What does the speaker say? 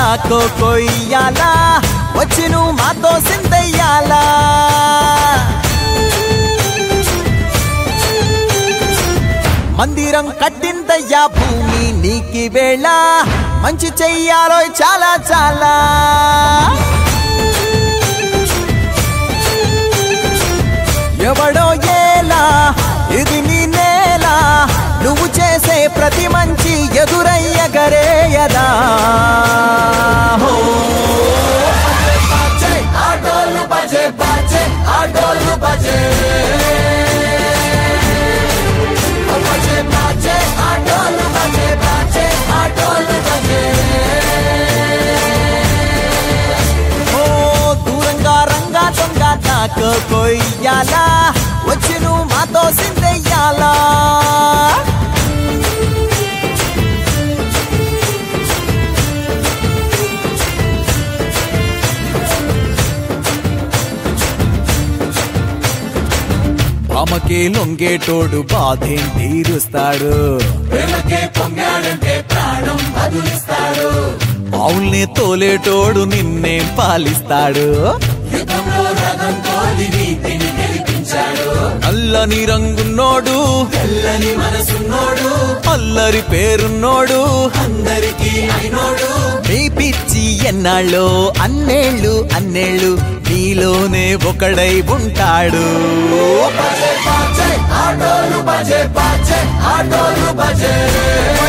కో కొయ్యాలా వచ్చి నువ్వు మాతో సిందయ్యాలా మందిరం కట్టిందయ్యా భూమి నీకి వేళ మంచి చెయ్యాలో చాలా చాలా ఎవడో ఏలా ఇది నీ నేల నువ్వు చేసే ప్రతి మంచి ఎదురయ్యగరేయదా హో. ఆటోలు బజే బజే ఆటోలు బజే బజే బజే ఆటోలు బజే బజే ఆటోలు బజే ఓ దూరంగా రంగా దొంగ నాకు కొయ్యాలా వచ్చి నువ్వు మాతో సిందెయ్యాలా ఆమెకే లొంగేటోడు బాధేం తీరుస్తాడు ప్రేమకే పొంగాడంటే ప్రాణం బదులిస్తాడు ఆవుల్ని తోలేటోడు నిన్నే పాలిస్తాడు యుద్ధంలో రథంతో నీతిని గెలిపించాడు అల్లని రంగున్నోడు తెల్లని మనసున్నోడు అల్లరి పేరున్నోడు అందరికీ అయినోడు నీ పిచ్చి ఎన్నాళ్ళో అన్నేళ్ళు అన్నేళ్ళు నీలోనే ఒకడై ఉంటాడు బజే బాజే ఆటోలు బజే బాజే ఆటోలు బజే